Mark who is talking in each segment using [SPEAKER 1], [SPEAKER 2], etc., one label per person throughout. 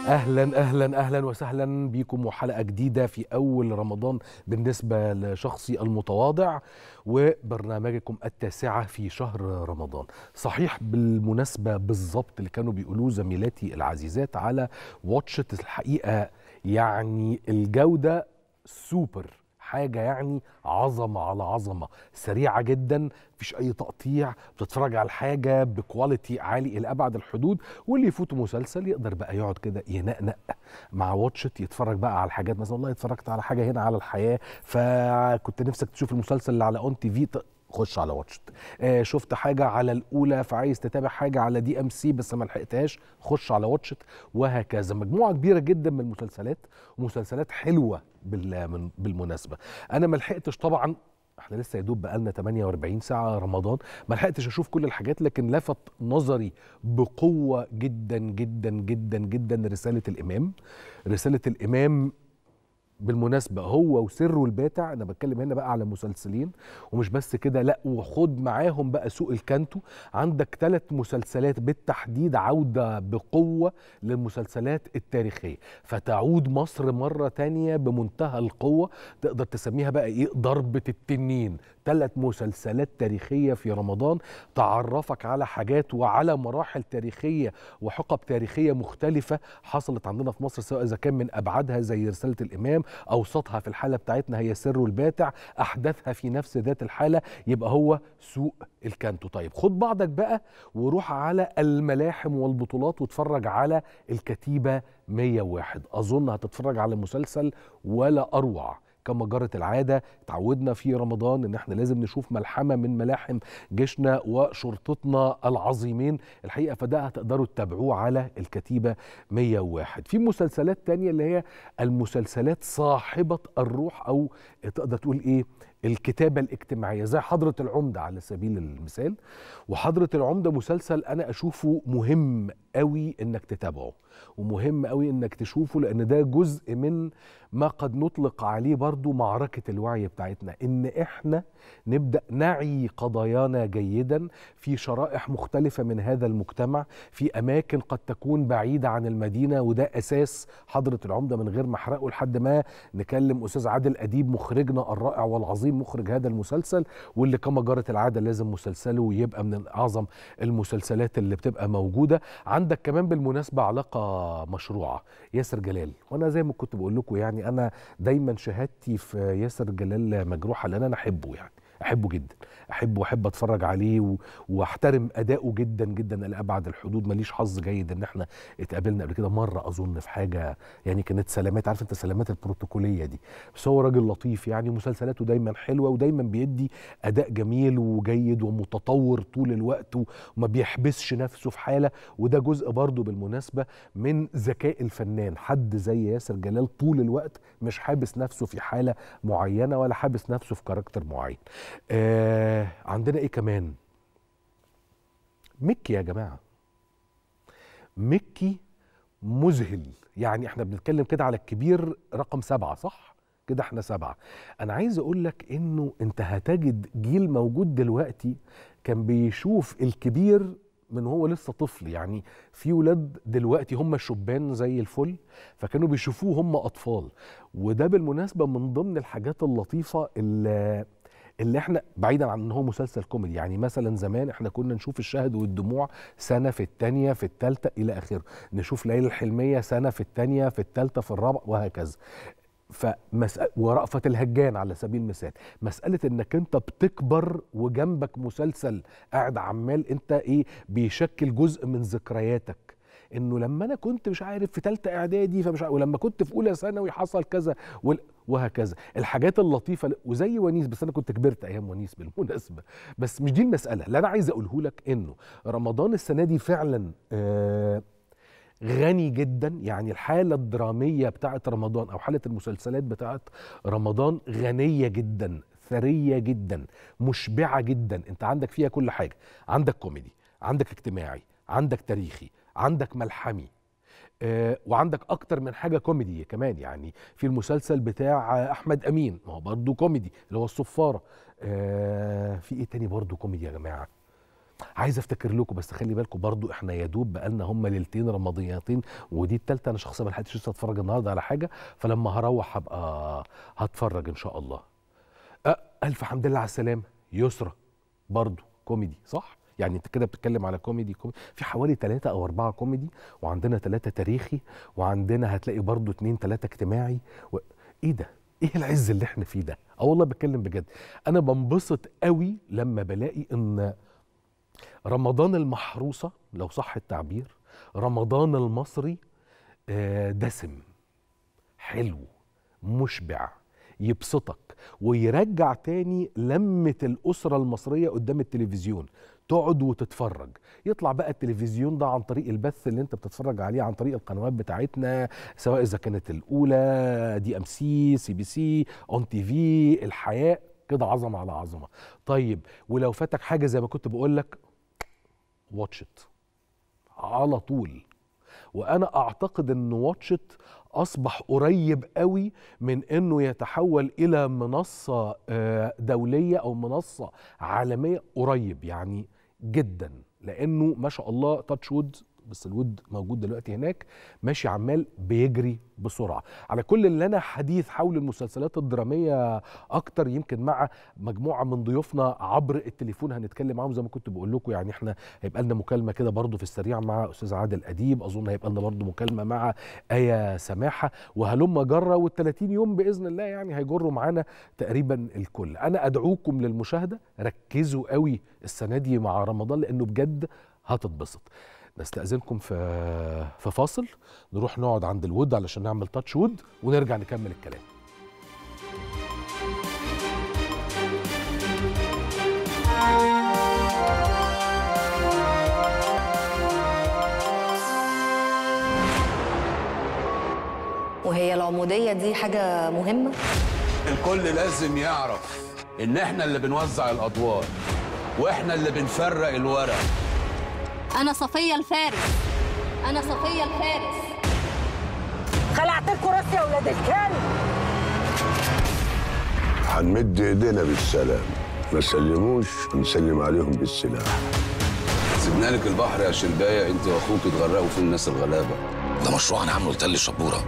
[SPEAKER 1] اهلا اهلا اهلا وسهلا بكم وحلقه جديده في اول رمضان بالنسبه لشخصي المتواضع وبرنامجكم التاسعه في شهر رمضان صحيح بالمناسبه بالظبط اللي كانوا بيقولوه زميلاتي العزيزات على واتشت الحقيقه يعني الجوده سوبر حاجة يعني عظمة على عظمة سريعة جدا مفيش أي تقطيع بتتفرج على الحاجة بكواليتي عالي إلى أبعد الحدود واللي يفوته مسلسل يقدر بقى يقعد كده ينقنق مع واتشت يتفرج بقى على حاجات مثلا والله اتفرجت على حاجة هنا على الحياة فكنت نفسك تشوف المسلسل اللي على اون تي في خش على واتشت آه شفت حاجه على الاولى فعايز تتابع حاجه على دي ام سي بس ما لحقتهاش خش على واتشت وهكذا مجموعه كبيره جدا من المسلسلات ومسلسلات حلوه بالمناسبه انا ما لحقتش طبعا احنا لسه يا دوب بقالنا 48 ساعه رمضان ما لحقتش اشوف كل الحاجات لكن لفت نظري بقوه جدا جدا جدا جدا رساله الامام رساله الامام بالمناسبة هو وسره الباتع أنا بتكلم هنا بقى على مسلسلين ومش بس كده لا وخد معاهم بقى سوق الكانتو عندك ثلاث مسلسلات بالتحديد عودة بقوة للمسلسلات التاريخية فتعود مصر مرة تانية بمنتهى القوة تقدر تسميها بقى إيه ضربة التنين ثلاث مسلسلات تاريخية في رمضان تعرفك على حاجات وعلى مراحل تاريخية وحقب تاريخية مختلفة حصلت عندنا في مصر سواء إذا كان من أبعدها زي رسالة الإمام أوسطها في الحالة بتاعتنا هي سر الباتع أحداثها في نفس ذات الحالة يبقى هو سوق الكانتو طيب خد بعضك بقى وروح على الملاحم والبطولات واتفرج على الكتيبة 101 أظن هتتفرج على مسلسل ولا أروع كما جرت العاده تعودنا في رمضان ان احنا لازم نشوف ملحمه من ملاحم جيشنا وشرطتنا العظيمين الحقيقه فده هتقدروا تتابعوه على الكتيبه 101 في مسلسلات تانية اللي هي المسلسلات صاحبه الروح او تقدر تقول ايه الكتابة الاجتماعية زي حضرة العمدة على سبيل المثال وحضرة العمدة مسلسل أنا أشوفه مهم قوي إنك تتابعه ومهم قوي إنك تشوفه لأن ده جزء من ما قد نطلق عليه برضو معركة الوعي بتاعتنا إن إحنا نبدأ نعي قضايانا جيدا في شرائح مختلفة من هذا المجتمع في أماكن قد تكون بعيدة عن المدينة وده أساس حضرة العمدة من غير ما أحرقه لحد ما نكلم أستاذ عادل أديب مخرجنا الرائع والعظيم مخرج هذا المسلسل واللي كما جرت العادة لازم مسلسله يبقى من أعظم المسلسلات اللي بتبقى موجودة عندك كمان بالمناسبة علاقة مشروعة ياسر جلال وأنا زي ما كنت بقول لكم يعني أنا دايما شهادتي في ياسر جلال مجروحة لأن أنا أحبه يعني احبه جدا احبه واحب اتفرج عليه و... واحترم اداؤه جدا جدا لابعد الحدود ماليش حظ جيد ان احنا اتقابلنا قبل كده مره اظن في حاجه يعني كانت سلامات عارف انت سلامات البروتوكوليه دي بس هو راجل لطيف يعني مسلسلاته دايما حلوه ودايما بيدي اداء جميل وجيد ومتطور طول الوقت وما بيحبسش نفسه في حاله وده جزء برضه بالمناسبه من ذكاء الفنان حد زي ياسر جلال طول الوقت مش حابس نفسه في حاله معينه ولا حابس نفسه في كاركتر معين آه عندنا ايه كمان مكي يا جماعه مكي مذهل يعني احنا بنتكلم كده على الكبير رقم سبعة صح كده احنا سبعة انا عايز اقول لك انه انت هتجد جيل موجود دلوقتي كان بيشوف الكبير من هو لسه طفل يعني في ولاد دلوقتي هم شبان زي الفل فكانوا بيشوفوه هم اطفال وده بالمناسبه من ضمن الحاجات اللطيفه اللي اللي احنا بعيدا عن ان هو مسلسل كوميدي يعني مثلا زمان احنا كنا نشوف الشهد والدموع سنه في الثانيه في الثالثه الى اخره نشوف ليلى الحلميه سنه في الثانيه في الثالثه في الرابعه وهكذا فمسألة ورأفت الهجان على سبيل المثال مسألة انك انت بتكبر وجنبك مسلسل قاعد عمال انت ايه بيشكل جزء من ذكرياتك انه لما انا كنت مش عارف في ثالثه اعدادي فمش عارف ولما كنت في اولى ثانوي حصل كذا وهكذا الحاجات اللطيفه وزي ونيس بس انا كنت كبرت ايام ونيس بالمناسبه بس مش دي المساله اللي انا عايز اقوله لك انه رمضان السنه دي فعلا آه غني جدا يعني الحاله الدراميه بتاعت رمضان او حاله المسلسلات بتاعت رمضان غنيه جدا ثريه جدا مشبعه جدا انت عندك فيها كل حاجه عندك كوميدي عندك اجتماعي عندك تاريخي عندك ملحمي آه وعندك اكتر من حاجه كوميدي كمان يعني في المسلسل بتاع احمد امين ما هو برضه كوميدي اللي هو الصفاره آه في ايه تاني برضه كوميدي يا جماعه عايز افتكر لكم بس خلي بالكم برضو احنا يا دوب بقالنا هم ليلتين رمضانيتين ودي التالتة انا شخصيا ما لحقتش لسه اتفرج النهارده على حاجه فلما هروح هبقى هتفرج ان شاء الله أه الف حمد لله على السلامه يسرى برضو كوميدي صح يعني انت كده بتتكلم على كوميدي كوميدي في حوالي ثلاثة او اربعة كوميدي وعندنا ثلاثة تاريخي وعندنا هتلاقي برضو اتنين ثلاثة اجتماعي و... ايه ده ايه العز اللي احنا فيه ده اه والله بتكلم بجد انا بنبسط قوي لما بلاقي ان رمضان المحروسة لو صح التعبير رمضان المصري آه، دسم حلو مشبع يبسطك ويرجع تاني لمة الأسرة المصرية قدام التلفزيون تقعد وتتفرج يطلع بقى التلفزيون ده عن طريق البث اللي انت بتتفرج عليه عن طريق القنوات بتاعتنا سواء اذا كانت الاولى دي ام سي سي بي سي اون تي في الحياه كده عظمه على عظمه طيب ولو فاتك حاجه زي ما كنت بقول لك واتش ات على طول وانا اعتقد ان واتشت اصبح قريب قوي من انه يتحول الى منصه آه، دوليه او منصه عالميه قريب يعني جدا لانه ما شاء الله تاتش وود بس الود موجود دلوقتي هناك ماشي عمال بيجري بسرعه على كل اللي انا حديث حول المسلسلات الدراميه اكتر يمكن مع مجموعه من ضيوفنا عبر التليفون هنتكلم معاهم زي ما كنت بقول لكم يعني احنا هيبقى لنا مكالمه كده برضو في السريع مع استاذ عادل اديب اظن هيبقى لنا برضو مكالمه مع ايه سماحه وهلم جره وال30 يوم باذن الله يعني هيجروا معانا تقريبا الكل انا ادعوكم للمشاهده ركزوا قوي السنه دي مع رمضان لانه بجد هتتبسط نستأذنكم في في فاصل نروح نقعد عند الود علشان نعمل تاتش وود ونرجع نكمل الكلام
[SPEAKER 2] وهي العمودية دي حاجة مهمة
[SPEAKER 3] الكل لازم يعرف ان احنا اللي بنوزع الادوار واحنا اللي بنفرق الورق
[SPEAKER 4] أنا صفية الفارس أنا صفية الفارس
[SPEAKER 5] خلعت لكم راسي يا ولاد الكلب
[SPEAKER 6] هنمد ايدينا بالسلام ما سلموش نسلم عليهم بالسلاح
[SPEAKER 3] سيبنا لك البحر يا شلبايه انت واخوك اتغرقوا في الناس الغلابه
[SPEAKER 7] ده مشروع انا عامله لتل الشبوره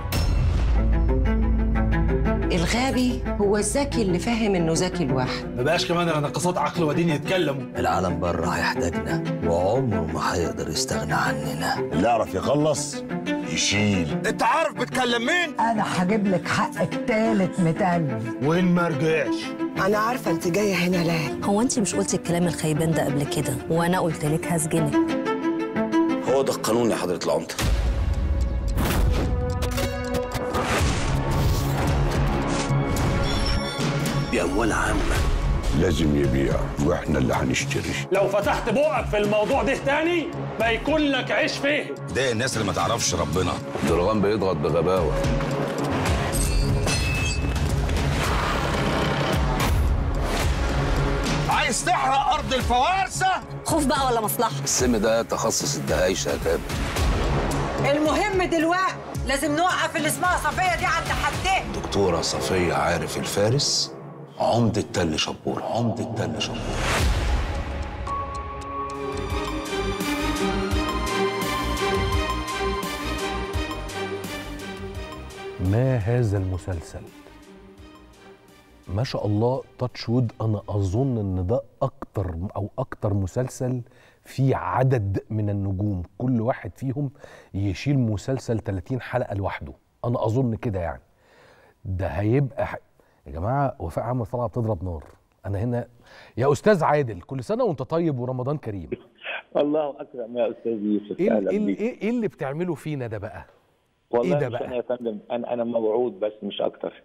[SPEAKER 8] الغبي هو الذكي اللي فاهم انه ذكي لوحده
[SPEAKER 9] ما بقاش كمان ناقصات عقل ودين يتكلموا
[SPEAKER 7] العالم بره هيحتاجنا وعمره ما هيقدر يستغنى عننا
[SPEAKER 6] اللي يعرف يخلص يشيل
[SPEAKER 9] انت عارف بتكلم مين
[SPEAKER 5] انا هجيب لك حقك تالت متاني
[SPEAKER 9] وين ما رجعش
[SPEAKER 8] انا عارفه انت جايه هنا ليه
[SPEAKER 2] هو انت مش قلتي الكلام الخيبان ده قبل كده وانا قلت لك هسجنك
[SPEAKER 7] هو ده القانون يا حضره العمده دي اموال عامه
[SPEAKER 6] لازم يبيع واحنا اللي هنشتري
[SPEAKER 10] لو فتحت بقك في الموضوع ده تاني ما يكون لك عيش فيه
[SPEAKER 7] ده الناس اللي ما تعرفش ربنا
[SPEAKER 3] درغام بيضغط بغباوه
[SPEAKER 9] عايز تحرق ارض الفوارسه
[SPEAKER 2] خوف بقى ولا مصلحة
[SPEAKER 3] السم ده تخصص الدهايشه يا كابتن
[SPEAKER 5] المهم دلوقتي لازم نوقف اللي اسمها صفيه دي عند حدها
[SPEAKER 3] دكتوره صفيه عارف الفارس عمده تل شبور عمده تل شبور
[SPEAKER 1] ما هذا المسلسل ما شاء الله تاتش وود انا اظن ان ده اكتر او اكتر مسلسل فيه عدد من النجوم كل واحد فيهم يشيل مسلسل 30 حلقه لوحده انا اظن كده يعني ده هيبقى ح... يا جماعه وفاء عامر طالعه بتضرب نار انا هنا يا استاذ عادل كل سنه وانت طيب ورمضان كريم
[SPEAKER 11] الله اكرم يا استاذ يوسف
[SPEAKER 1] ايه
[SPEAKER 11] اهلا
[SPEAKER 1] ايه
[SPEAKER 11] بيك
[SPEAKER 1] ايه إيه اللي بتعمله فينا ده بقى
[SPEAKER 11] والله
[SPEAKER 1] إيه ده
[SPEAKER 11] مش
[SPEAKER 1] بقى؟
[SPEAKER 11] انا يا فندم انا انا موعود بس مش اكتر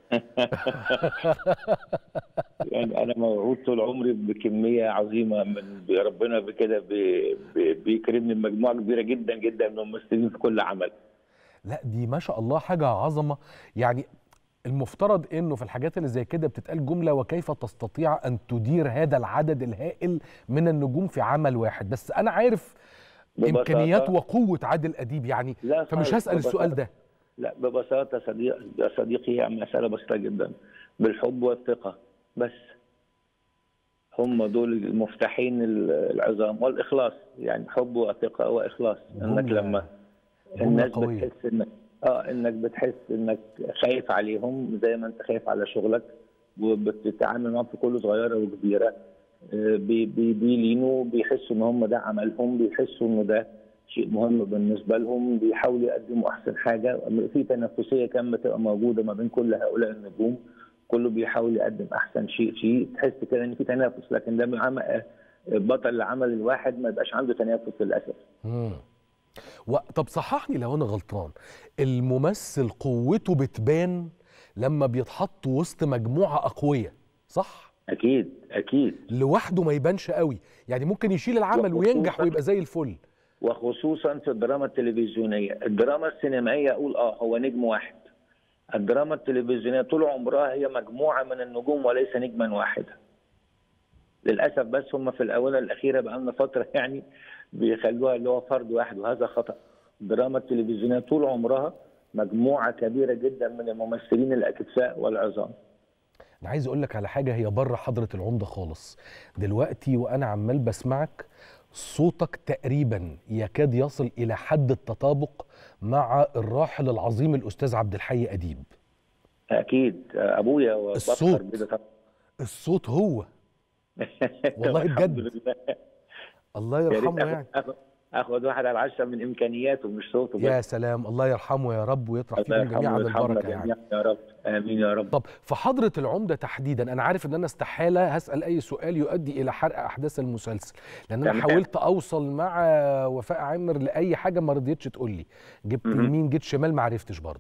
[SPEAKER 11] يعني انا موعود طول عمري بكميه عظيمه من ربنا بكده بي- بي- بيكرمني بمجموعه كبيره جدا جدا من الممثلين في كل عمل
[SPEAKER 1] لا دي ما شاء الله حاجة عظمة يعني المفترض انه في الحاجات اللي زي كده بتتقال جملة وكيف تستطيع ان تدير هذا العدد الهائل من النجوم في عمل واحد بس انا عارف
[SPEAKER 11] ببساطة-
[SPEAKER 1] امكانيات وقوة عادل اديب يعني
[SPEAKER 11] لا
[SPEAKER 1] فمش
[SPEAKER 11] خالص،
[SPEAKER 1] هسأل السؤال
[SPEAKER 11] ببساطة.
[SPEAKER 1] ده
[SPEAKER 11] لا ببساطه صديق يا صديقي هي مساله بسيطه جدا بالحب والثقه بس هم دول المفتاحين ال- العظام والاخلاص يعني حب وثقه واخلاص انك
[SPEAKER 1] جملة-
[SPEAKER 11] لما
[SPEAKER 1] جملة
[SPEAKER 11] الناس
[SPEAKER 1] قوية.
[SPEAKER 11] بتحس انك اه انك بتحس انك خايف عليهم زي ما انت خايف على شغلك وبتتعامل معاهم في كل صغيره وكبيره آه، بي- بي- بيلينوا بيحسوا ان هم ده عملهم بيحسوا انه ده شيء مهم بالنسبه لهم بيحاولوا يقدموا احسن حاجه في تنافسيه كان بتبقى موجوده ما بين كل هؤلاء النجوم كله بيحاول يقدم احسن شيء فيه تحس كده ان في تنافس لكن ده عمل بطل العمل الواحد ما يبقاش عنده تنافس للاسف
[SPEAKER 1] مم. و... طب صححني لو انا غلطان الممثل قوته بتبان لما بيتحط وسط مجموعه اقوياء صح
[SPEAKER 11] اكيد اكيد
[SPEAKER 1] لوحده ما يبانش قوي يعني ممكن يشيل العمل وينجح
[SPEAKER 11] وخصوصاً-
[SPEAKER 1] ويبقى زي الفل
[SPEAKER 11] وخصوصا في الدراما التلفزيونيه الدراما السينمائيه اقول اه هو نجم واحد الدراما التلفزيونيه طول عمرها هي مجموعه من النجوم وليس نجما واحدا للاسف بس هم في الاونه الاخيره بقى لنا فتره يعني بيخلوها اللي هو فرد واحد وهذا خطا الدراما التلفزيونيه طول عمرها مجموعه كبيره جدا من الممثلين الاكفاء والعظام
[SPEAKER 1] انا عايز اقول لك على حاجه هي بره حضره العمده خالص دلوقتي وانا عمال بسمعك صوتك تقريبا يكاد يصل الى حد التطابق مع الراحل العظيم الاستاذ عبد الحي اديب
[SPEAKER 11] اكيد ابويا وبفخر
[SPEAKER 1] الصوت.
[SPEAKER 11] بده طبعا
[SPEAKER 1] الصوت هو والله
[SPEAKER 11] الحمد
[SPEAKER 1] بجد.
[SPEAKER 11] لله.
[SPEAKER 1] الله
[SPEAKER 11] يا ريت
[SPEAKER 1] يرحمه
[SPEAKER 11] آخد-
[SPEAKER 1] يعني
[SPEAKER 11] آخد- اخد واحد على عشرة من امكانياته مش صوته
[SPEAKER 1] يا
[SPEAKER 11] بس
[SPEAKER 1] سلام الله يرحمه يا رب ويطرح
[SPEAKER 11] الله
[SPEAKER 1] فيكم جميعا
[SPEAKER 11] يرحمه ويرحمنا
[SPEAKER 1] البركه يعني
[SPEAKER 11] جميعا يا رب امين يا رب
[SPEAKER 1] طب في حضرة العمدة تحديدا أنا عارف إن أنا استحالة هسأل أي سؤال يؤدي إلى حرق أحداث المسلسل لأن أنا
[SPEAKER 11] تمام.
[SPEAKER 1] حاولت أوصل مع وفاء عامر لأي حاجة ما رضيتش تقول لي جبت
[SPEAKER 11] مهم.
[SPEAKER 1] يمين جيت شمال ما عرفتش برضه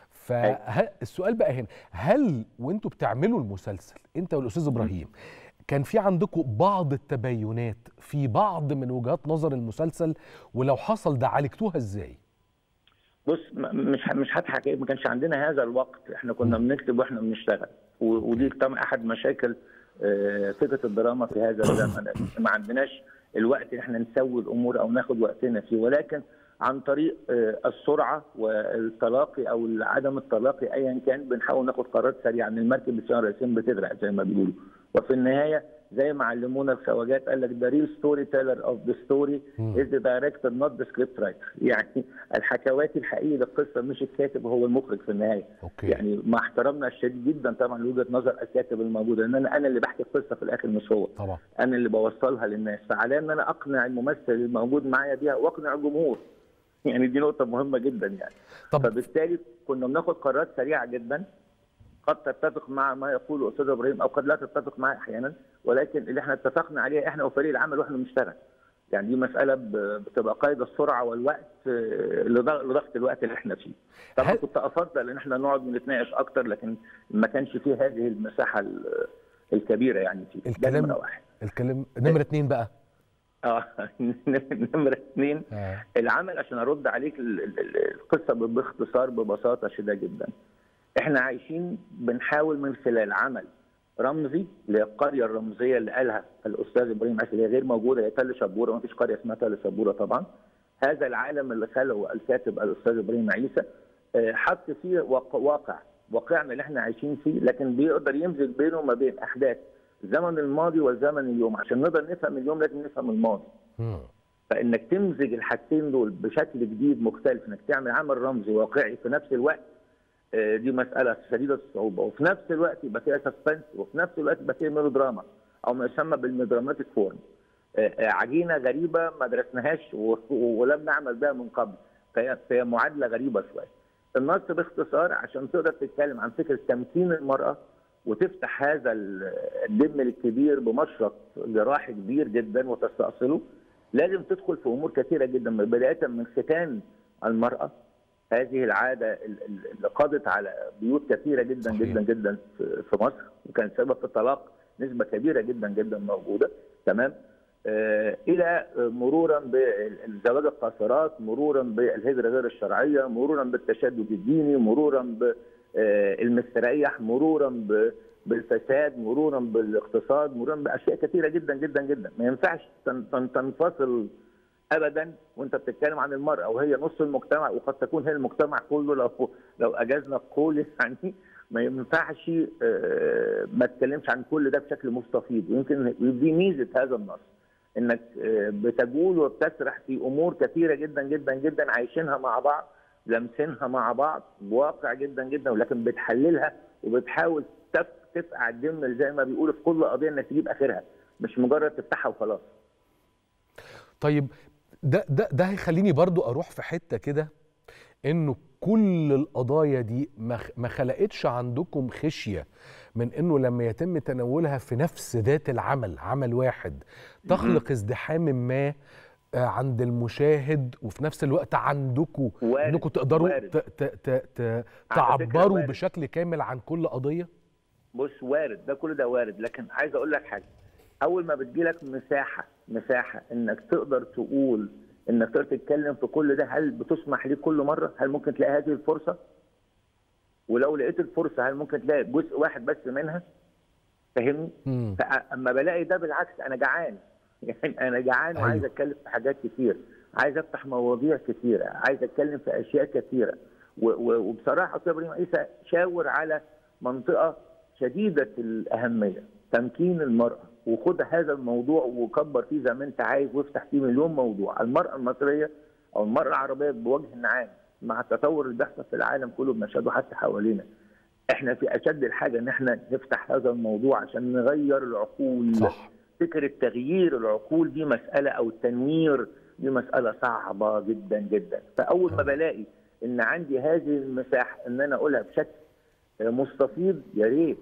[SPEAKER 1] فالسؤال بقى هنا هل وانتوا بتعملوا المسلسل انت والاستاذ ابراهيم كان في عندكم بعض التباينات في بعض من وجهات نظر المسلسل ولو حصل ده عالجتوها ازاي
[SPEAKER 11] بص م- مش مش هضحك ما كانش عندنا هذا الوقت احنا كنا بنكتب واحنا بنشتغل و- ودي طبعا احد مشاكل آه، فكره الدراما في هذا الزمن ما عندناش الوقت ان احنا نسوي الامور او ناخد وقتنا فيه ولكن عن طريق آه، السرعه والتلاقي او عدم التلاقي ايا كان بنحاول ناخد قرارات سريعه ان المركب بسيارة رئيسين بتغرق زي ما بيقولوا وفي النهايه زي ما علمونا الخواجات قال لك the real storyteller of the story is the director not the script writer يعني الحكواتي الحقيقي للقصه مش الكاتب هو المخرج في النهايه
[SPEAKER 1] أوكي.
[SPEAKER 11] يعني مع احترامنا الشديد جدا طبعا لوجهه نظر الكاتب الموجود لان انا انا اللي بحكي القصه في الاخر مش هو
[SPEAKER 1] طبعا
[SPEAKER 11] انا اللي بوصلها للناس فعلى ان انا اقنع الممثل الموجود معايا بيها واقنع الجمهور يعني دي نقطه مهمه جدا يعني
[SPEAKER 1] طب
[SPEAKER 11] فبالتالي كنا بناخد قرارات سريعه جدا قد تتفق مع ما يقوله الاستاذ ابراهيم او قد لا تتفق معاه احيانا ولكن اللي احنا اتفقنا عليه احنا وفريق العمل واحنا بنشتغل يعني دي مساله ب- بتبقى قيد السرعه والوقت آه، لضغ- لضغط الوقت اللي احنا فيه طبعا
[SPEAKER 1] هل-
[SPEAKER 11] كنت افضل ان احنا نقعد نتناقش اكتر لكن ما كانش فيه هذه المساحه ال- الكبيره يعني فيه ده
[SPEAKER 1] الكلام
[SPEAKER 11] نمرة واحد
[SPEAKER 1] الكلام نمرة اتنين بقى
[SPEAKER 11] اه نمره اثنين
[SPEAKER 1] آه.
[SPEAKER 11] العمل عشان ارد عليك ال- ال- ال- القصه باختصار ببساطه شديده جدا احنا عايشين بنحاول من خلال عمل رمزي للقريه الرمزيه اللي قالها الاستاذ ابراهيم عاشر اللي هي غير موجوده هي تل شبوره ما فيش قريه اسمها تل شبوره طبعا هذا العالم اللي خلقه الكاتب الاستاذ ابراهيم عيسى آه، حط فيه واقع, واقع واقعنا اللي احنا عايشين فيه لكن بيقدر يمزج بينه وما بين احداث زمن الماضي وزمن اليوم عشان نقدر نفهم اليوم لازم نفهم الماضي
[SPEAKER 1] مم.
[SPEAKER 11] فانك تمزج الحاجتين دول بشكل جديد مختلف انك تعمل عمل رمزي واقعي في نفس الوقت آه، دي مساله شديده الصعوبه وفي نفس الوقت يبقى فيها سسبنس وفي نفس الوقت يبقى فيها ميلودراما او ما يسمى بالميلودراماتيك فورم آه، آه، عجينه غريبه ما درسناهاش و- و- ولم نعمل بها من قبل فهي فهي معادله غريبه شويه النص باختصار عشان تقدر تتكلم عن فكره تمكين المراه وتفتح هذا ال- الدم الكبير بمشرط جراحي كبير جدا وتستأصله لازم تدخل في امور كثيره جدا بدايه من ختان المراه هذه العاده ال- ال- اللي قضت على بيوت كثيره جدا
[SPEAKER 1] صحيح.
[SPEAKER 11] جدا جدا في في مصر وكان سبب في الطلاق نسبه كبيره جدا جدا موجوده تمام آه، الى مرورا بالزواج القاصرات مرورا بالهجره غير الشرعيه مرورا بالتشدد الديني مرورا بالمستريح مرورا ب- بالفساد مرورا بالاقتصاد مرورا باشياء كثيره جدا جدا جدا ما ينفعش تن- تن- تنفصل ابدا وانت بتتكلم عن المراه وهي نص المجتمع وقد تكون هي المجتمع كله لو لو اجازنا القول يعني ما ينفعش آه، ما تتكلمش عن كل ده بشكل مستفيض ويمكن دي ميزه هذا النص انك آه، بتجول وبتسرح في امور كثيره جدا جدا جدا عايشينها مع بعض لامسينها مع بعض بواقع جدا جدا ولكن بتحللها وبتحاول تف- تفقع الدم زي ما بيقولوا في كل قضيه انك تجيب اخرها مش مجرد تفتحها وخلاص
[SPEAKER 1] طيب ده ده ده هيخليني برضو اروح في حته كده انه كل القضايا دي ما خ- ما خلقتش عندكم خشيه من انه لما يتم تناولها في نفس ذات العمل عمل واحد تخلق ازدحام ما آه، عند المشاهد وفي نفس الوقت عندكم
[SPEAKER 11] وارد،
[SPEAKER 1] انكم تقدروا
[SPEAKER 11] وارد.
[SPEAKER 1] ت- ت- ت- ت-
[SPEAKER 11] على فكرة
[SPEAKER 1] تعبروا
[SPEAKER 11] وارد.
[SPEAKER 1] بشكل كامل عن كل قضيه
[SPEAKER 11] بص وارد ده كل ده وارد لكن عايز اقول لك حاجه اول ما بتجيلك مساحه مساحه انك تقدر تقول انك تقدر تتكلم في كل ده هل بتسمح ليك كل مره هل ممكن تلاقي هذه الفرصه ولو لقيت الفرصه هل ممكن تلاقي جزء واحد بس منها فاهمني
[SPEAKER 1] مم.
[SPEAKER 11] فاما بلاقي ده بالعكس انا جعان يعني انا جعان
[SPEAKER 1] أيوة.
[SPEAKER 11] وعايز اتكلم في حاجات كتير عايز افتح مواضيع كتيره عايز اتكلم في اشياء كتيره و- و- وبصراحه استاذ ابراهيم عيسى شاور على منطقه شديده الاهميه تمكين المراه وخد هذا الموضوع وكبر فيه زي ما انت عايز وافتح فيه مليون موضوع المراه المصريه او المراه العربيه بوجه عام مع التطور اللي بيحصل في العالم كله بنشهده حتى حوالينا احنا في اشد الحاجه ان احنا نفتح هذا الموضوع عشان نغير العقول
[SPEAKER 1] صح
[SPEAKER 11] فكره تغيير العقول دي مساله او التنوير دي مساله صعبه جدا جدا فاول ما بلاقي ان عندي هذه المساحه ان انا اقولها بشكل مستفيض يا ريت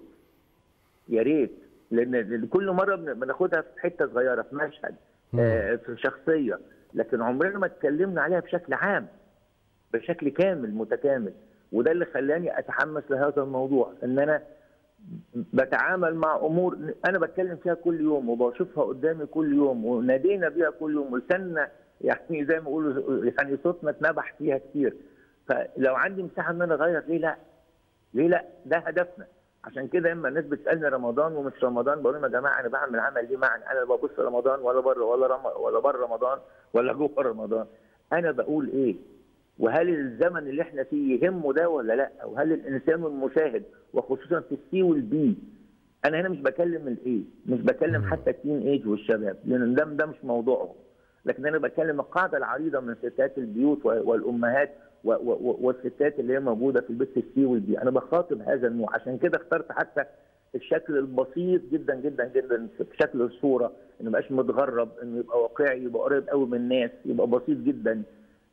[SPEAKER 11] يا ريت لان كل مره بن- بناخدها في حته صغيره في مشهد آه، في شخصيه لكن عمرنا ما اتكلمنا عليها بشكل عام بشكل كامل متكامل وده اللي خلاني اتحمس لهذا الموضوع ان انا بتعامل مع امور انا بتكلم فيها كل يوم وبشوفها قدامي كل يوم ونادينا بيها كل يوم ولساننا يعني زي ما بيقولوا يعني صوتنا اتنبح فيها كتير فلو عندي مساحه ان انا اغير ليه لا؟ ليه لا؟ ده هدفنا عشان كده اما الناس بتسالني رمضان ومش رمضان بقول لهم يا جماعه انا بعمل عمل ليه معنى انا لا ببص رمضان ولا بره ولا رم ولا بره رمضان ولا جوه رمضان انا بقول ايه؟ وهل الزمن اللي احنا فيه يهمه ده ولا لا؟ وهل الانسان المشاهد وخصوصا في السي والبي انا هنا مش بكلم الايه مش بكلم حتى التين ايج والشباب لان ده ده مش موضوعهم لكن انا بكلم القاعده العريضه من ستات البيوت و- والامهات و- و- والستات اللي هي موجوده في البيت السي والبي انا بخاطب هذا النوع عشان كده اخترت حتى الشكل البسيط جدا جدا جدا في شكل الصوره انه ما يبقاش متغرب انه يبقى واقعي يبقى قريب قوي من الناس يبقى بسيط جدا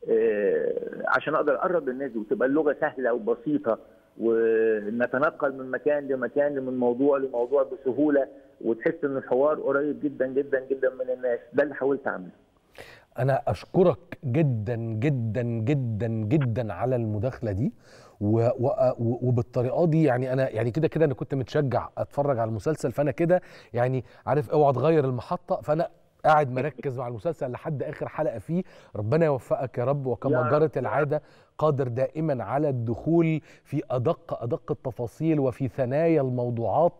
[SPEAKER 11] آه، عشان اقدر اقرب للناس دي وتبقى اللغه سهله وبسيطه ونتنقل من مكان لمكان من موضوع لموضوع بسهوله وتحس ان الحوار قريب جدا جدا جدا من الناس ده اللي حاولت اعمله
[SPEAKER 1] انا اشكرك جدا جدا جدا جدا على المداخله دي و و و- وبالطريقه دي يعني انا يعني كده كده انا كنت متشجع اتفرج على المسلسل فانا كده يعني عارف اوعى تغير المحطه فانا قاعد مركز مع المسلسل لحد اخر حلقه فيه ربنا يوفقك يا رب وكما
[SPEAKER 11] يا رب،
[SPEAKER 1] جرت
[SPEAKER 11] يا رب.
[SPEAKER 1] العاده قادر دائما على الدخول في ادق ادق التفاصيل وفي ثنايا الموضوعات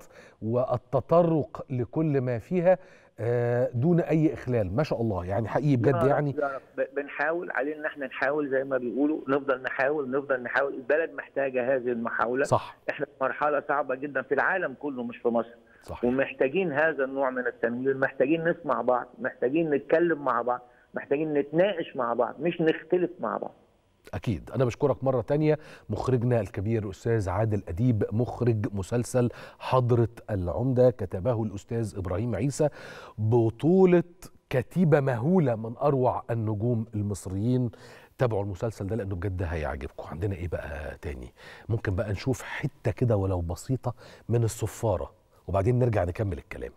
[SPEAKER 1] والتطرق لكل ما فيها آه، دون اي اخلال ما شاء الله يعني حقيقي
[SPEAKER 11] يا
[SPEAKER 1] بجد
[SPEAKER 11] رب،
[SPEAKER 1] يعني
[SPEAKER 11] يا رب. ب- بنحاول علينا ان احنا نحاول زي ما بيقولوا نفضل نحاول نفضل نحاول البلد محتاجه هذه المحاوله
[SPEAKER 1] صح
[SPEAKER 11] احنا في مرحله صعبه جدا في العالم كله مش في مصر
[SPEAKER 1] صح
[SPEAKER 11] ومحتاجين هذا النوع من التنوير محتاجين نسمع بعض محتاجين نتكلم مع بعض محتاجين نتناقش مع بعض مش نختلف مع بعض
[SPEAKER 1] أكيد أنا بشكرك مرة تانية مخرجنا الكبير أستاذ عادل أديب مخرج مسلسل حضرة العمدة كتبه الأستاذ إبراهيم عيسى بطولة كتيبة مهولة من أروع النجوم المصريين تابعوا المسلسل ده لأنه بجد هيعجبكم عندنا إيه بقى تاني ممكن بقى نشوف حتة كده ولو بسيطة من الصفارة وبعدين نرجع نكمل الكلام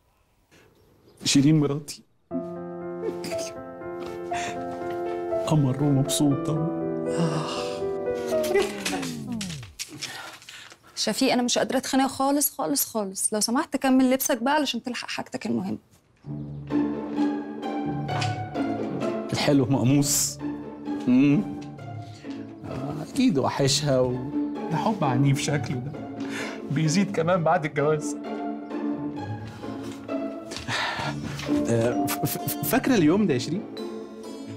[SPEAKER 12] شيرين مراتي قمر ومبسوطة
[SPEAKER 13] شفيق انا مش قادره اتخانق خالص خالص خالص لو سمحت كمل لبسك بقى علشان تلحق حاجتك المهمه
[SPEAKER 12] الحلو مقموص مم. آه، أكيد وحشها و... ده حب عنيف شكله ده بيزيد كمان بعد الجواز آه، ف- ف- فاكرة اليوم ده يا شيرين؟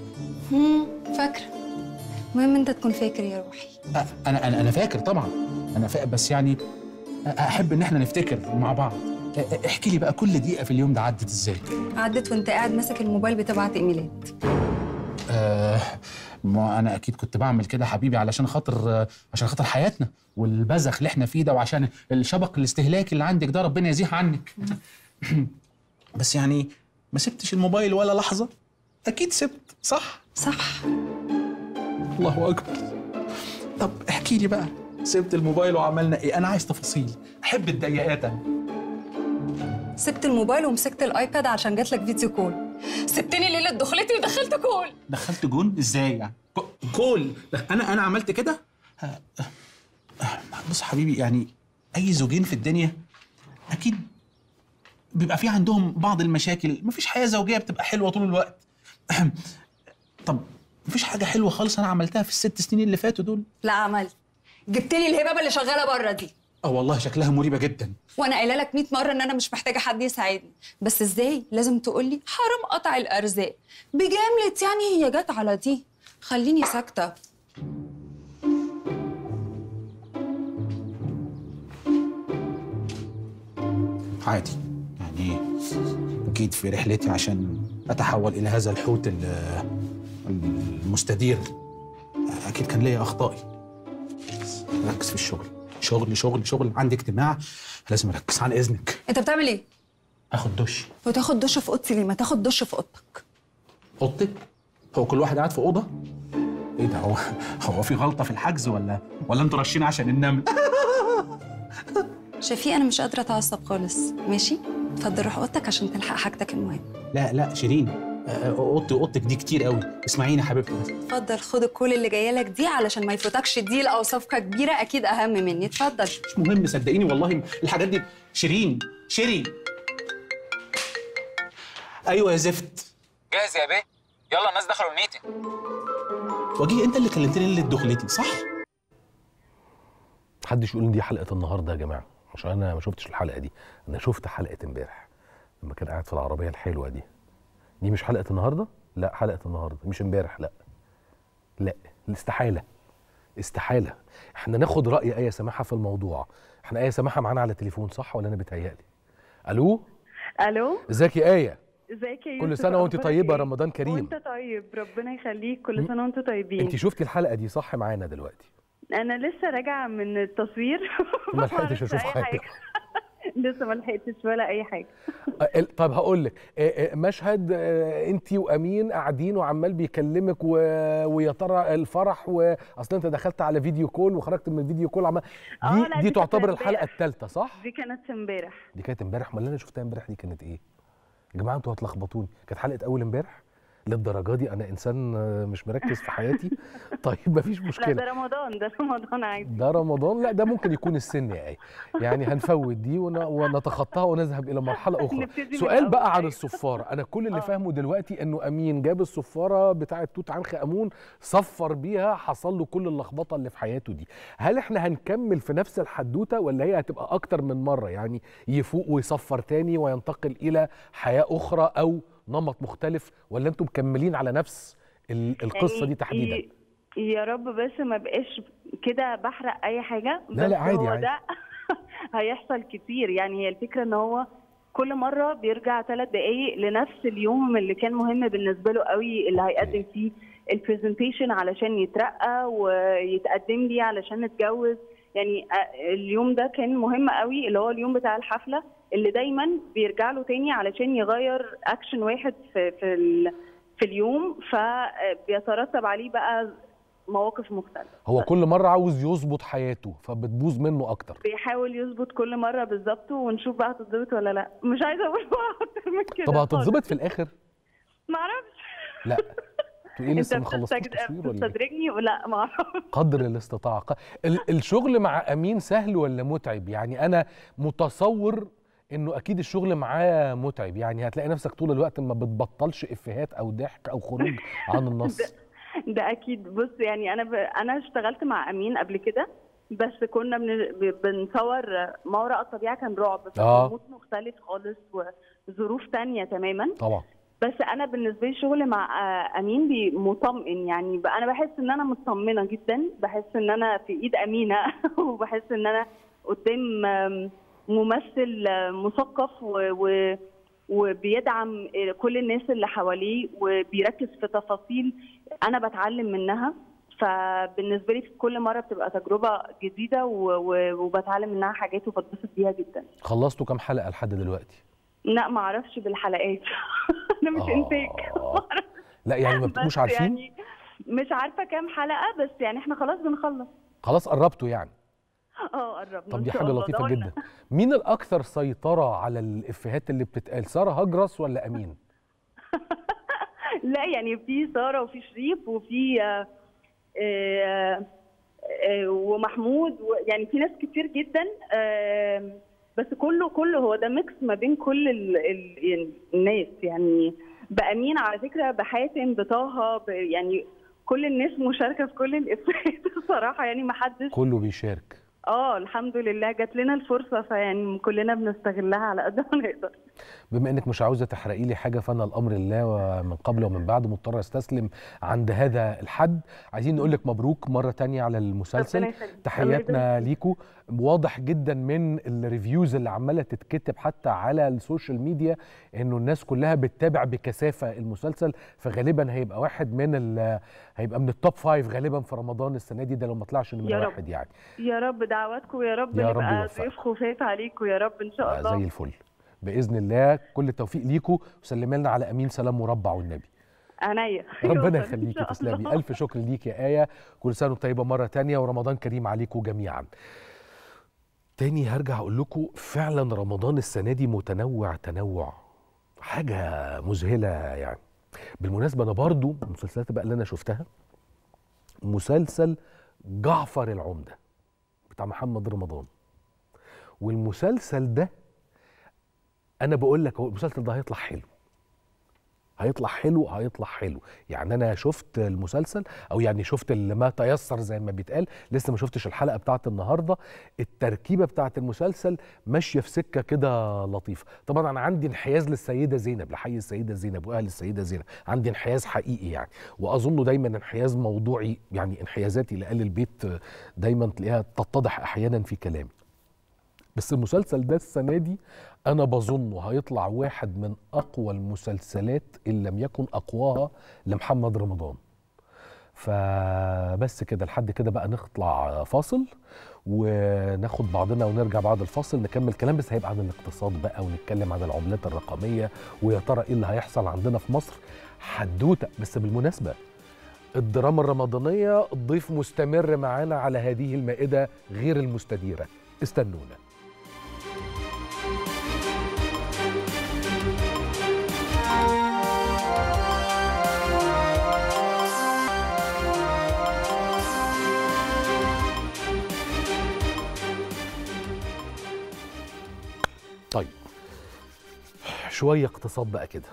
[SPEAKER 13] امم فاكره المهم انت تكون فاكر يا روحي
[SPEAKER 12] آه، أنا أنا أنا فاكر طبعا انا فاهم بس يعني احب ان احنا نفتكر مع بعض احكي لي بقى كل دقيقه في اليوم ده عدت ازاي
[SPEAKER 13] عدت وانت قاعد ماسك الموبايل بتبعت ايميلات
[SPEAKER 12] آه ما انا اكيد كنت بعمل كده حبيبي علشان خاطر آه، عشان خاطر حياتنا والبذخ اللي احنا فيه ده وعشان الشبق الاستهلاكي اللي عندك ده ربنا يزيح عنك بس يعني ما سبتش الموبايل ولا لحظه اكيد سبت صح
[SPEAKER 13] صح
[SPEAKER 12] الله اكبر طب احكي لي بقى سبت الموبايل وعملنا ايه انا عايز تفاصيل احب الدقيقات انا
[SPEAKER 13] سبت الموبايل ومسكت الايباد عشان جات لك فيديو كول سبتني ليله دخلتي ودخلت كول
[SPEAKER 12] دخلت جون ازاي يعني كو- كول ده انا انا عملت كده ها- آه، بص حبيبي يعني اي زوجين في الدنيا اكيد بيبقى في عندهم بعض المشاكل مفيش حياه زوجيه بتبقى حلوه طول الوقت طب مفيش حاجه حلوه خالص انا عملتها في الست سنين اللي فاتوا دول
[SPEAKER 13] لا عملت جبت لي الهبابه اللي شغاله بره دي
[SPEAKER 12] اه والله شكلها مريبه جدا
[SPEAKER 13] وانا قايله لك 100 مره ان انا مش محتاجه حد يساعدني بس ازاي لازم تقول لي حرام قطع الارزاق بجمله يعني هي جت على دي خليني ساكته
[SPEAKER 12] عادي يعني جيت في رحلتي عشان اتحول الى هذا الحوت ال- المستدير اكيد كان ليا اخطائي بس ركز في الشغل شغل شغل شغل عندي اجتماع لازم اركز عن اذنك
[SPEAKER 13] انت بتعمل ايه
[SPEAKER 12] اخد دش
[SPEAKER 13] وتاخد دش في اوضتي ليه ما تاخد دش في اوضتك
[SPEAKER 12] اوضتك هو كل واحد قاعد في اوضه ايه ده هو هو في غلطه في الحجز ولا ولا انتوا راشين عشان النمل
[SPEAKER 13] شفيق انا مش قادره اتعصب خالص ماشي اتفضل روح اوضتك عشان تلحق حاجتك المهم
[SPEAKER 12] لا لا شيرين آه، اوضتي اوضتك دي كتير قوي اسمعيني يا حبيبتي بس
[SPEAKER 13] اتفضل خد الكول اللي جايه لك دي علشان ما يفوتكش ديل او صفقه كبيره اكيد اهم مني اتفضل
[SPEAKER 12] مش مهم صدقيني والله الحاجات دي شيرين شيرين ايوه يا زفت
[SPEAKER 14] جاهز يا بيه يلا الناس دخلوا الميتنج
[SPEAKER 12] وجيه انت اللي كلمتني ليله دخلتي صح
[SPEAKER 1] محدش يقول ان دي حلقه النهارده يا جماعه عشان انا ما شفتش الحلقه دي انا شفت حلقه امبارح لما كان قاعد في العربيه الحلوه دي دي مش حلقه النهارده لا حلقه النهارده مش امبارح لا لا استحاله استحاله احنا ناخد راي ايه سماحه في الموضوع احنا ايه سماحه معانا على التليفون صح ولا انا بيتهيألي الو
[SPEAKER 15] الو
[SPEAKER 1] ازيك يا ايه
[SPEAKER 15] ازيك يا
[SPEAKER 1] كل
[SPEAKER 15] يوسف
[SPEAKER 1] سنه وانت
[SPEAKER 15] أخبارك
[SPEAKER 1] طيبه
[SPEAKER 15] إيه؟
[SPEAKER 1] رمضان كريم
[SPEAKER 15] وانت طيب ربنا يخليك كل سنه وانتم طيبين
[SPEAKER 1] انت شفتي الحلقه دي صح معانا دلوقتي
[SPEAKER 15] انا لسه راجعه من التصوير
[SPEAKER 1] ما لحقتش
[SPEAKER 15] معرفش
[SPEAKER 1] اشوف
[SPEAKER 15] أي
[SPEAKER 1] حاجه
[SPEAKER 15] لسه ما لحقتش ولا اي حاجه
[SPEAKER 1] ال- طب هقول لك مشهد انت وامين قاعدين وعمال بيكلمك و... ويا ترى الفرح واصل انت دخلت على فيديو كول وخرجت من الفيديو كول عمال
[SPEAKER 15] آه،
[SPEAKER 1] دي
[SPEAKER 15] لا،
[SPEAKER 1] دي
[SPEAKER 15] دي كانت
[SPEAKER 1] تعتبر
[SPEAKER 15] امبارح.
[SPEAKER 1] الحلقه الثالثه صح؟
[SPEAKER 15] دي كانت امبارح
[SPEAKER 1] دي كانت امبارح امال اللي انا شفتها امبارح دي كانت ايه؟ يا جماعه انتوا هتلخبطوني كانت حلقه اول امبارح للدرجه دي انا انسان مش مركز في حياتي طيب مفيش
[SPEAKER 15] لا ده
[SPEAKER 1] مشكله
[SPEAKER 15] رمضان ده رمضان عادي
[SPEAKER 1] ده رمضان لا ده ممكن يكون السن يا ايه يعني هنفوت دي ون- ونتخطاها ونذهب الى مرحله اخرى
[SPEAKER 15] نبتدي من
[SPEAKER 1] سؤال
[SPEAKER 15] الأول،
[SPEAKER 1] بقى عن
[SPEAKER 15] أيوة.
[SPEAKER 1] الصفاره انا كل اللي فاهمه دلوقتي انه امين جاب الصفاره بتاعه توت عنخ امون صفر بيها حصل له كل اللخبطه اللي في حياته دي هل احنا هنكمل في نفس الحدوته ولا هي هتبقى اكتر من مره يعني يفوق ويصفر تاني وينتقل الى حياه اخرى او نمط مختلف ولا انتم مكملين على نفس ال- القصه
[SPEAKER 15] يعني
[SPEAKER 1] دي تحديدا
[SPEAKER 15] ي- يا رب بس ما بقاش كده بحرق اي حاجه
[SPEAKER 1] لا، لا،
[SPEAKER 15] بس
[SPEAKER 1] عادي،
[SPEAKER 15] هو
[SPEAKER 1] عادي.
[SPEAKER 15] ده هيحصل كتير يعني هي الفكره ان هو كل مره بيرجع ثلاث دقايق لنفس اليوم اللي كان مهم بالنسبه له قوي اللي هيقدم فيه البرزنتيشن علشان يترقى ويتقدم لي علشان نتجوز يعني آه، اليوم ده كان مهم قوي اللي هو اليوم بتاع الحفله اللي دايما بيرجع له تاني علشان يغير اكشن واحد في في ال- في اليوم فبيترتب عليه بقى مواقف مختلفه
[SPEAKER 1] هو كل مره عاوز يظبط حياته فبتبوظ منه اكتر
[SPEAKER 15] بيحاول يظبط كل مره بالظبط ونشوف بقى هتظبط ولا لا مش عايزه اقول بقى اكتر من كده
[SPEAKER 1] طب
[SPEAKER 15] خالص.
[SPEAKER 1] هتتظبط في الاخر
[SPEAKER 15] ما اعرفش
[SPEAKER 1] لا تقولي
[SPEAKER 15] انت
[SPEAKER 1] لسه ما خلصتوش
[SPEAKER 15] بتستجد-
[SPEAKER 1] تصوير ولا إيه؟
[SPEAKER 15] بتستدرجني ولا ما اعرفش
[SPEAKER 1] قدر الاستطاعه ق- ال- الشغل مع امين سهل ولا متعب يعني انا متصور انه اكيد الشغل معاه متعب يعني هتلاقي نفسك طول الوقت ما بتبطلش افيهات او ضحك او خروج عن النص
[SPEAKER 15] ده اكيد بص يعني انا ب... انا اشتغلت مع امين قبل كده بس كنا بن... ب- بنصور ما وراء الطبيعه كان رعب
[SPEAKER 1] آه.
[SPEAKER 15] فمود مختلف خالص وظروف تانية تماما
[SPEAKER 1] طبعا
[SPEAKER 15] بس انا بالنسبه لي شغل مع آه، امين بي- مطمئن يعني ب- انا بحس ان انا مطمنه جدا بحس ان انا في ايد امينه وبحس ان انا قدام آم، ممثل آه، مثقف و- و- وبيدعم آه، كل الناس اللي حواليه وبيركز في تفاصيل انا بتعلم منها فبالنسبه لي في كل مره بتبقى تجربه جديده و- و- وبتعلم منها حاجات وبتبسط بيها جدا
[SPEAKER 1] خلصتوا كام حلقه لحد دلوقتي
[SPEAKER 15] لا ما اعرفش بالحلقات انا مش انتاج
[SPEAKER 1] لا يعني ما
[SPEAKER 15] بس
[SPEAKER 1] بتبقوش عارفين
[SPEAKER 15] يعني مش عارفه كام حلقه بس يعني احنا خلاص بنخلص
[SPEAKER 1] خلاص قربتوا يعني
[SPEAKER 15] اه قربنا
[SPEAKER 1] طب
[SPEAKER 15] إن
[SPEAKER 1] دي
[SPEAKER 15] شاء
[SPEAKER 1] حاجه
[SPEAKER 15] الله،
[SPEAKER 1] لطيفه
[SPEAKER 15] ده
[SPEAKER 1] جدا
[SPEAKER 15] قلنا.
[SPEAKER 1] مين الاكثر سيطره على الافيهات اللي بتتقال ساره هجرس ولا امين
[SPEAKER 15] لا يعني في ساره وفي شريف وفي آه، آه، آه، ومحمود و- يعني في ناس كتير جدا آه، بس كله كله هو ده ميكس ما بين كل ال ال الناس يعني بأمين على فكرة بحاتم بطه ب- يعني كل الناس مشاركة في كل الإفيهات بصراحة يعني ما حدش
[SPEAKER 1] كله بيشارك
[SPEAKER 15] اه الحمد لله جات لنا الفرصة فيعني كلنا بنستغلها على قد ما نقدر
[SPEAKER 1] بما انك مش عاوزه تحرقي لي حاجه فانا الامر لله ومن قبل ومن بعد مضطر استسلم عند هذا الحد عايزين نقول لك مبروك مره تانية على المسلسل
[SPEAKER 15] ربنا يخليك.
[SPEAKER 1] تحياتنا
[SPEAKER 15] الله
[SPEAKER 1] ليكوا واضح جدا من الريفيوز اللي عماله تتكتب حتى على السوشيال ميديا انه الناس كلها بتتابع بكثافه المسلسل فغالبا هيبقى واحد من ال- هيبقى من التوب فايف غالبا في رمضان السنه دي ده لو ما طلعش
[SPEAKER 15] يا
[SPEAKER 1] نمره
[SPEAKER 15] رب.
[SPEAKER 1] واحد يعني
[SPEAKER 15] يا رب دعواتكم يا رب
[SPEAKER 1] يا رب
[SPEAKER 15] نبقى
[SPEAKER 1] يوفقك.
[SPEAKER 15] ضيوف خفاف عليكم يا رب ان شاء
[SPEAKER 1] آه،
[SPEAKER 15] الله
[SPEAKER 1] زي الفل باذن الله كل التوفيق ليكوا وسلمي لنا على امين سلام مربع والنبي
[SPEAKER 15] عينيا
[SPEAKER 1] ربنا
[SPEAKER 15] يوصل إن
[SPEAKER 1] يخليكي
[SPEAKER 15] شاء
[SPEAKER 1] تسلمي
[SPEAKER 15] الله.
[SPEAKER 1] الف شكر ليك يا ايه كل سنه وانتم طيبه مره تانية ورمضان كريم عليكم جميعا تاني هرجع اقول لكم فعلا رمضان السنه دي متنوع تنوع حاجه مذهله يعني بالمناسبه انا برضو من المسلسلات بقى اللي انا شفتها مسلسل جعفر العمده بتاع محمد رمضان والمسلسل ده انا بقول لك هو المسلسل ده هيطلع حلو هيطلع حلو هيطلع حلو يعني انا شفت المسلسل او يعني شفت اللي ما تيسر زي ما بيتقال لسه ما شفتش الحلقه بتاعت النهارده التركيبه بتاعت المسلسل ماشيه في سكه كده لطيفه طبعا انا عندي انحياز للسيده زينب لحي السيده زينب واهل السيده زينب عندي انحياز حقيقي يعني واظنه دايما انحياز موضوعي يعني انحيازاتي لاهل البيت دايما تلاقيها تتضح احيانا في كلامي بس المسلسل ده السنه دي انا بظنه هيطلع واحد من اقوى المسلسلات ان لم يكن اقواها لمحمد رمضان فبس كده لحد كده بقى نطلع فاصل وناخد بعضنا ونرجع بعد الفاصل نكمل كلام بس هيبقى عن الاقتصاد بقى ونتكلم عن العملات الرقميه ويا ترى ايه اللي هيحصل عندنا في مصر حدوته بس بالمناسبه الدراما الرمضانيه الضيف مستمر معانا على هذه المائده غير المستديره استنونا طيب شوية اقتصاد بقى كده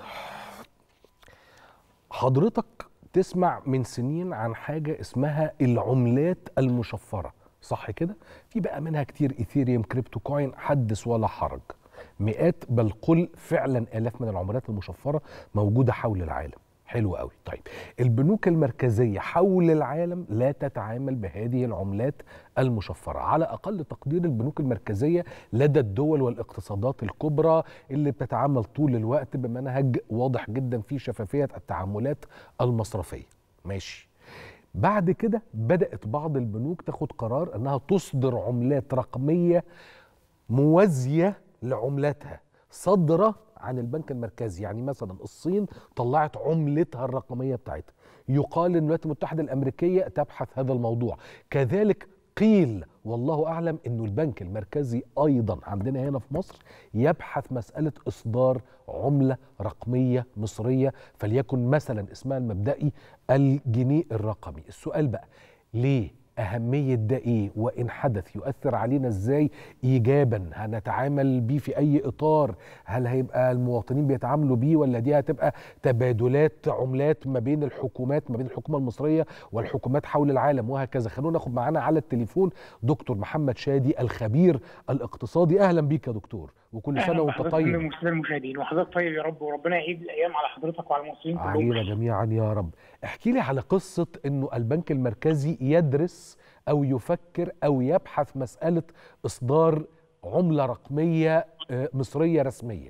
[SPEAKER 1] حضرتك تسمع من سنين عن حاجة اسمها العملات المشفرة صح كده؟ في بقى منها كتير ايثيريوم كريبتو كوين حدث ولا حرج مئات بل قل فعلا الاف من العملات المشفرة موجودة حول العالم حلو قوي طيب البنوك المركزية حول العالم لا تتعامل بهذه العملات المشفرة على أقل تقدير البنوك المركزية لدى الدول والاقتصادات الكبرى اللي بتتعامل طول الوقت بمنهج واضح جدا في شفافية التعاملات المصرفية ماشي بعد كده بدأت بعض البنوك تاخد قرار أنها تصدر عملات رقمية موازية لعملاتها صادرة عن البنك المركزي يعني مثلا الصين طلعت عملتها الرقمية بتاعتها يقال ان الولايات المتحدة الأمريكية تبحث هذا الموضوع كذلك قيل والله أعلم أنه البنك المركزي أيضا عندنا هنا في مصر يبحث مسألة إصدار عملة رقمية مصرية فليكن مثلا اسمها المبدئي الجنيه الرقمي السؤال بقى ليه أهمية ده إيه وإن حدث يؤثر علينا إزاي إيجابا هنتعامل بيه في أي إطار هل هيبقى المواطنين بيتعاملوا بيه ولا دي هتبقى تبادلات عملات ما بين الحكومات ما بين الحكومة المصرية والحكومات حول العالم وهكذا خلونا ناخد معانا على التليفون دكتور محمد شادي الخبير الاقتصادي أهلا بيك يا دكتور وكل
[SPEAKER 16] أهلاً
[SPEAKER 1] سنه وانت
[SPEAKER 16] بحضرتك
[SPEAKER 1] طيب
[SPEAKER 16] من الساده المشاهدين وحضرتك طيب يا رب وربنا يعيد الايام على حضرتك وعلى المصريين كلهم
[SPEAKER 1] علينا جميعا يا رب احكي لي على قصة انه البنك المركزي يدرس او يفكر او يبحث مسألة اصدار عملة رقمية آه، مصرية رسمية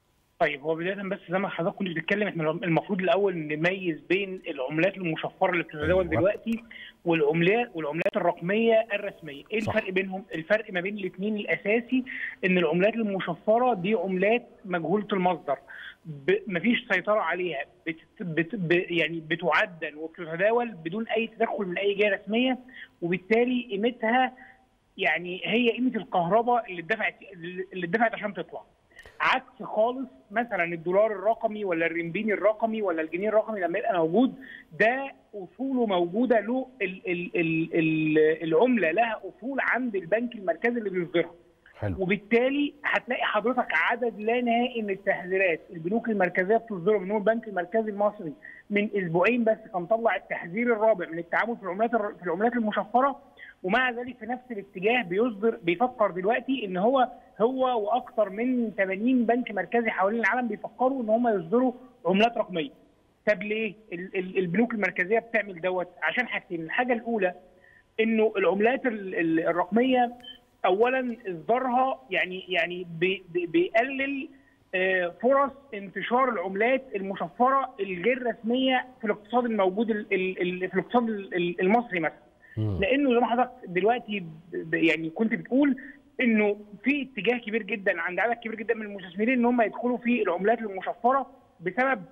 [SPEAKER 16] طيب هو بدايه بس زي ما حضرتك كنت بتتكلم احنا المفروض الاول نميز بين العملات المشفره اللي بتتداول
[SPEAKER 1] أيوة.
[SPEAKER 16] دلوقتي والعملات والعملات الرقميه الرسميه ايه
[SPEAKER 1] صح.
[SPEAKER 16] الفرق بينهم الفرق ما بين الاثنين الاساسي ان العملات المشفره دي عملات مجهوله المصدر ب... مفيش سيطره عليها بت... بت... ب... يعني بتعدل وبتتداول بدون اي تدخل من اي جهه رسميه وبالتالي قيمتها يعني هي قيمه الكهرباء اللي اتدفعت اللي اتدفعت عشان تطلع عكس خالص مثلا الدولار الرقمي ولا الرمبيني الرقمي ولا الجنيه الرقمي لما يبقى موجود ده اصوله موجوده له ال ال ال ال العمله لها اصول عند البنك المركزي اللي بيصدرها
[SPEAKER 1] حلو
[SPEAKER 16] وبالتالي هتلاقي حضرتك عدد لا نهائي من التحذيرات البنوك المركزيه بتصدره من البنك المركزي المصري من اسبوعين بس كان طلع التحذير الرابع من التعامل في العملات الر- في العملات المشفره ومع ذلك في نفس الاتجاه بيصدر بيفكر دلوقتي ان هو هو واكثر من 80 بنك مركزي حوالين العالم بيفكروا ان هم يصدروا عملات رقميه. طب ليه؟ ال- ال- البنوك المركزيه بتعمل دوت عشان حاجتين، الحاجه الاولى انه العملات ال- ال- الرقميه اولا اصدارها يعني يعني بي- بي- بيقلل آه، فرص انتشار العملات المشفره الغير رسميه في الاقتصاد الموجود ال- ال- ال- في الاقتصاد ال- ال- المصري مثلا. لانه زي ما حضرتك دلوقتي ب- ب- يعني كنت بتقول انه في اتجاه كبير جدا عند عدد كبير جدا من المستثمرين ان هم يدخلوا في العملات المشفره بسبب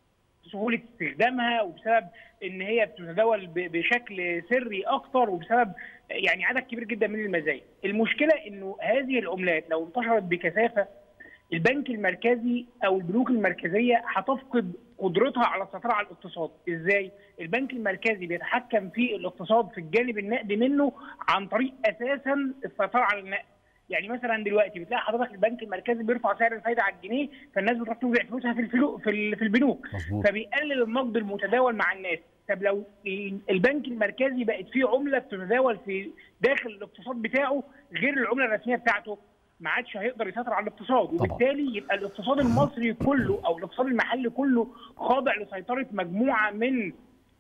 [SPEAKER 16] سهوله استخدامها وبسبب ان هي بتتداول ب- بشكل سري اكتر وبسبب يعني عدد كبير جدا من المزايا. المشكله انه هذه العملات لو انتشرت بكثافه البنك المركزي او البنوك المركزيه هتفقد قدرتها على السيطره على الاقتصاد، ازاي؟ البنك المركزي بيتحكم في الاقتصاد في الجانب النقدي منه عن طريق اساسا السيطره على النقد. يعني مثلا دلوقتي بتلاقي حضرتك البنك المركزي بيرفع سعر الفايده على الجنيه فالناس بتروح تودع فلوسها في الفلو في, ال- في البنوك
[SPEAKER 1] مظبوط.
[SPEAKER 16] فبيقلل النقد المتداول مع الناس طب لو ال- البنك المركزي بقت فيه عمله بتتداول في داخل الاقتصاد بتاعه غير العمله الرسميه بتاعته ما عادش هيقدر يسيطر على الاقتصاد وبالتالي يبقى الاقتصاد المصري كله او الاقتصاد المحلي كله خاضع لسيطره مجموعه من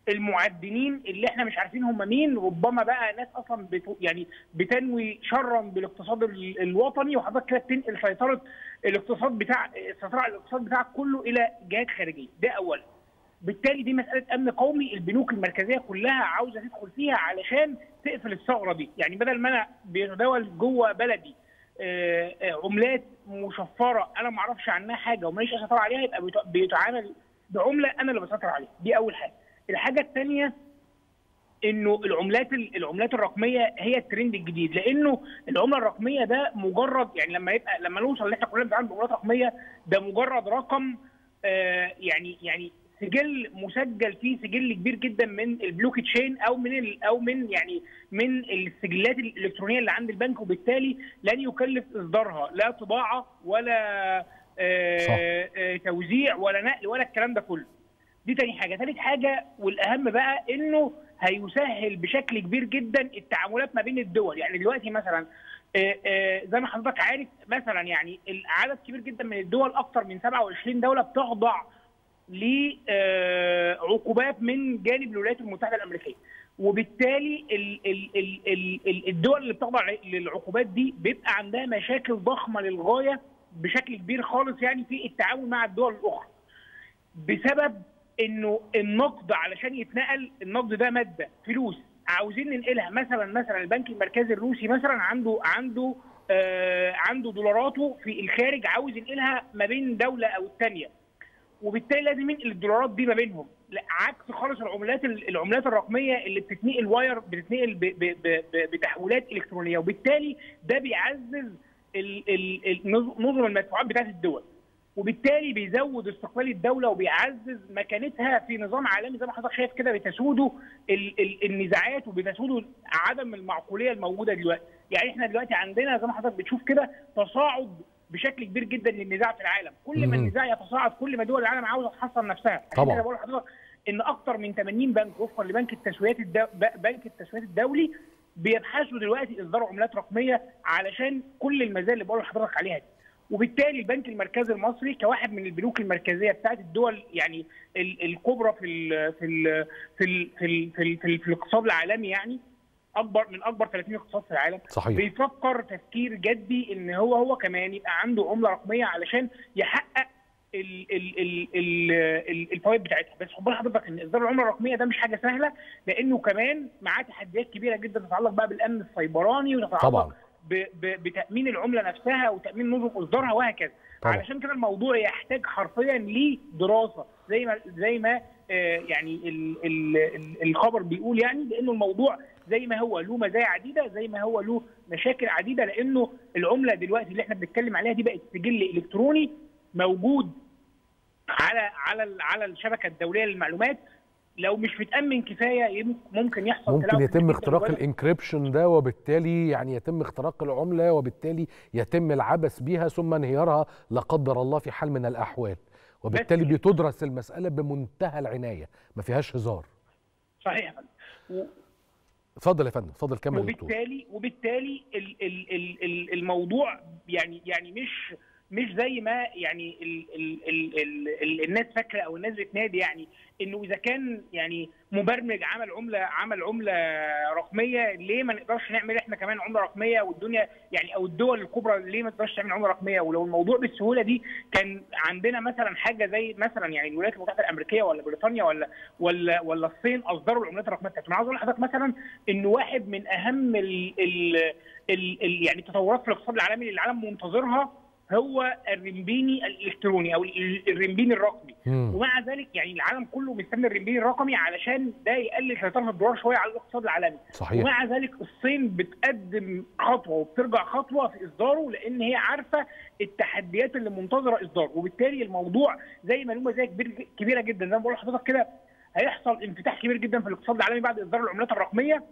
[SPEAKER 16] المعدنين اللي احنا مش عارفين هم مين ربما بقى ناس اصلا بت يعني بتنوي شرا بالاقتصاد ال- الوطني وحضرتك كده بتنقل سيطره الاقتصاد بتاع السيطره على الاقتصاد بتاعك كله الى جهات خارجيه ده اولا بالتالي دي مساله امن قومي البنوك المركزيه كلها عاوزه تدخل فيها علشان تقفل الثغره دي يعني بدل ما انا بيتداول جوه بلدي آه، آه، عملات مشفره انا ما اعرفش عنها حاجه وماليش سيطره عليها يبقى بيت- بيتعامل بعمله انا اللي بسيطر عليها دي اول حاجه الحاجه الثانيه انه العملات العملات الرقميه هي الترند الجديد لانه العمله الرقميه ده مجرد يعني لما يبقى لما نوصل ان احنا كلنا بنتعامل بعملات رقميه ده مجرد رقم آه يعني يعني سجل مسجل فيه سجل كبير جدا من البلوك تشين او من ال او من يعني من السجلات الالكترونيه اللي عند البنك وبالتالي لن يكلف اصدارها لا طباعه ولا آه
[SPEAKER 1] صح.
[SPEAKER 16] آه توزيع ولا نقل ولا الكلام ده كله دي تاني حاجه ثالث حاجه والاهم بقى انه هيسهل بشكل كبير جدا التعاملات ما بين الدول يعني دلوقتي مثلا آه، آه، زي ما حضرتك عارف مثلا يعني العدد كبير جدا من الدول اكثر من 27 دوله بتخضع لعقوبات من جانب الولايات المتحده الامريكيه وبالتالي ال ال ال ال ال الدول اللي بتخضع للعقوبات دي بيبقى عندها مشاكل ضخمه للغايه بشكل كبير خالص يعني في التعامل مع الدول الاخرى بسبب انه النقد علشان يتنقل النقد ده ماده فلوس عاوزين ننقلها مثلا مثلا البنك المركزي الروسي مثلا عنده عنده آه عنده دولaraته في الخارج عاوز ينقلها ما بين دوله او الثانيه وبالتالي لازم ينقل الدولارات دي ما بينهم لا عكس خالص العملات العملات الرقميه اللي بتتنقل واير بتتنقل ب- ب- ب- ب- بتحويلات الكترونيه وبالتالي ده بيعزز ال- ال- ال- نظ- نظم المدفوعات بتاعت الدول وبالتالي بيزود استقلال الدوله وبيعزز مكانتها في نظام عالمي زي ما حضرتك شايف كده بتسوده ال- ال- النزاعات وبتسوده عدم المعقوليه الموجوده دلوقتي يعني احنا دلوقتي عندنا زي ما حضرتك بتشوف كده تصاعد بشكل كبير جدا للنزاع في العالم كل ما
[SPEAKER 1] مم.
[SPEAKER 16] النزاع يتصاعد كل ما دول العالم عاوزه تحصن نفسها عشان
[SPEAKER 1] طبعاً.
[SPEAKER 16] كده بقول لحضرتك ان اكتر من 80 بنك وفقا لبنك التسويات الدو... ب- بنك التسويات الدولي بيبحثوا دلوقتي اصدار عملات رقميه علشان كل المزايا اللي بقول لحضرتك عليها دي وبالتالي البنك المركزي المصري كواحد من البنوك المركزيه بتاعت الدول يعني ال- الكبرى في ال في ال في ال في ال في, ال في, ال في الاقتصاد العالمي يعني اكبر من اكبر 30 اقتصاد في العالم
[SPEAKER 1] صحيح.
[SPEAKER 16] بيفكر تفكير جدي ان هو هو كمان يبقى عنده عمله رقميه علشان يحقق ال- ال- ال- ال- ال- الفوائد بتاعتها بس خد بال حضرتك ان اصدار العمله الرقميه ده مش حاجه سهله لانه كمان معاه تحديات كبيره جدا تتعلق بقى بالامن السيبراني وتتعلق
[SPEAKER 1] طبعاً.
[SPEAKER 16] ب- ب- بتامين العمله نفسها وتامين نظم اصدارها وهكذا
[SPEAKER 1] طبعاً.
[SPEAKER 16] علشان كده الموضوع يحتاج حرفيا لدراسه زي ما زي ما آه، يعني ال ال ال الخبر بيقول يعني لانه الموضوع زي ما هو له مزايا عديده زي ما هو له مشاكل عديده لانه العمله دلوقتي اللي احنا بنتكلم عليها دي بقت سجل الكتروني موجود على على ال- على الشبكه الدوليه للمعلومات لو مش متامن كفايه يم- ممكن يحصل
[SPEAKER 1] ممكن
[SPEAKER 16] تلاعب
[SPEAKER 1] يتم
[SPEAKER 16] كبير
[SPEAKER 1] اختراق
[SPEAKER 16] جداً.
[SPEAKER 1] الانكريبشن ده وبالتالي يعني يتم اختراق العمله وبالتالي يتم العبث بيها ثم انهيارها لا قدر الله في حال من الاحوال وبالتالي بتدرس المساله بمنتهى العنايه ما فيهاش هزار
[SPEAKER 16] صحيح يا فندم. و-
[SPEAKER 1] اتفضل يا فندم اتفضل كمل يا دكتور
[SPEAKER 16] وبالتالي وبالتالي ال ال ال ال الموضوع يعني يعني مش مش زي ما يعني ال ال ال ال ال الناس فاكره او الناس بتنادي يعني انه اذا كان يعني مبرمج عمل عمله عمل عمله رقميه ليه ما نقدرش نعمل احنا كمان عمله رقميه والدنيا يعني او الدول الكبرى ليه ما تقدرش تعمل عمله رقميه ولو الموضوع بالسهوله دي كان عندنا مثلا حاجه زي مثلا يعني الولايات المتحده الامريكيه ولا بريطانيا ولا ولا ولا الصين اصدروا العملات الرقميه بتاعتهم انا عاوز اقول لحضرتك مثلا انه واحد من اهم ال ال ال ال يعني التطورات في الاقتصاد العالمي اللي العالم منتظرها هو الرمبيني الالكتروني او ال- الرمبيني الرقمي
[SPEAKER 1] مم.
[SPEAKER 16] ومع ذلك يعني العالم كله مستني الرمبيني الرقمي علشان ده يقلل سيطره الدولار شويه على الاقتصاد العالمي
[SPEAKER 1] صحيح.
[SPEAKER 16] ومع ذلك الصين بتقدم خطوه وبترجع خطوه في اصداره لان هي عارفه التحديات اللي منتظره اصداره وبالتالي الموضوع زي ما له مزايا كبير- كبيره جدا زي ما بقول لحضرتك كده هيحصل انفتاح كبير جدا في الاقتصاد العالمي بعد اصدار العملات الرقميه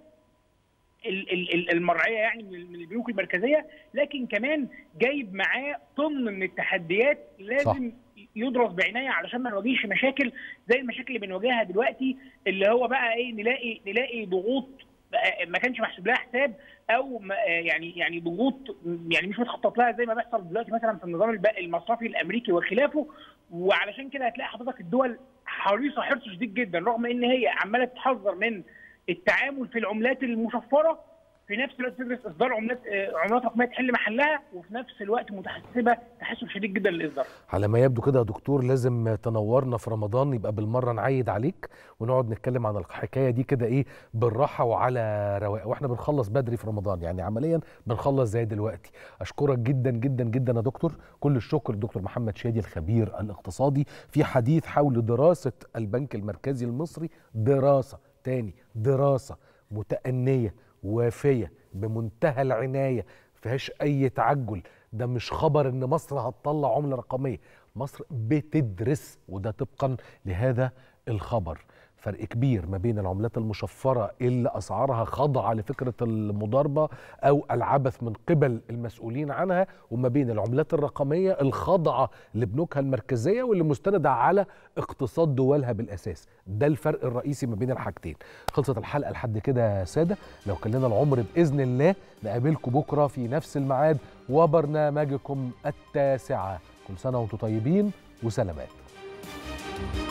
[SPEAKER 16] ال- ال- ال- المرعيه يعني من من البنوك المركزيه لكن كمان جايب معاه طن من التحديات لازم يدرس بعنايه علشان ما نواجهش مشاكل زي المشاكل اللي بنواجهها دلوقتي اللي هو بقى ايه نلاقي نلاقي ضغوط بقى ما كانش محسوب لها حساب او ما- يعني يعني ضغوط يعني مش متخطط لها زي ما بيحصل دلوقتي مثلا في النظام الب- المصرفي الامريكي وخلافه وعلشان كده هتلاقي حضرتك الدول حريصه حرص شديد جدا رغم ان هي عماله تحذر من التعامل في العملات المشفره في نفس الوقت تدرس اصدار عملات آه، عملات رقميه تحل محلها وفي نفس الوقت متحسبه تحسب شديد جدا للاصدار
[SPEAKER 1] على ما يبدو كده يا دكتور لازم تنورنا في رمضان يبقى بالمره نعيد عليك ونقعد نتكلم عن الحكايه دي كده ايه بالراحه وعلى رواق واحنا بنخلص بدري في رمضان يعني عمليا بنخلص زي دلوقتي اشكرك جدا جدا جدا يا دكتور كل الشكر للدكتور محمد شادي الخبير الاقتصادي في حديث حول دراسه البنك المركزي المصري دراسه تاني دراسه متأنية وافية بمنتهى العناية فيهاش أي تعجل ده مش خبر إن مصر هتطلع عملة رقمية مصر بتدرس وده طبقا لهذا الخبر فرق كبير ما بين العملات المشفرة اللي أسعارها خاضعة لفكرة المضاربة أو العبث من قبل المسؤولين عنها وما بين العملات الرقمية الخاضعة لبنوكها المركزية واللي مستندة على اقتصاد دولها بالأساس ده الفرق الرئيسي ما بين الحاجتين خلصت الحلقة لحد كده يا سادة لو كان لنا العمر بإذن الله نقابلكم بكرة في نفس الميعاد وبرنامجكم التاسعة كل سنة وانتم طيبين وسلامات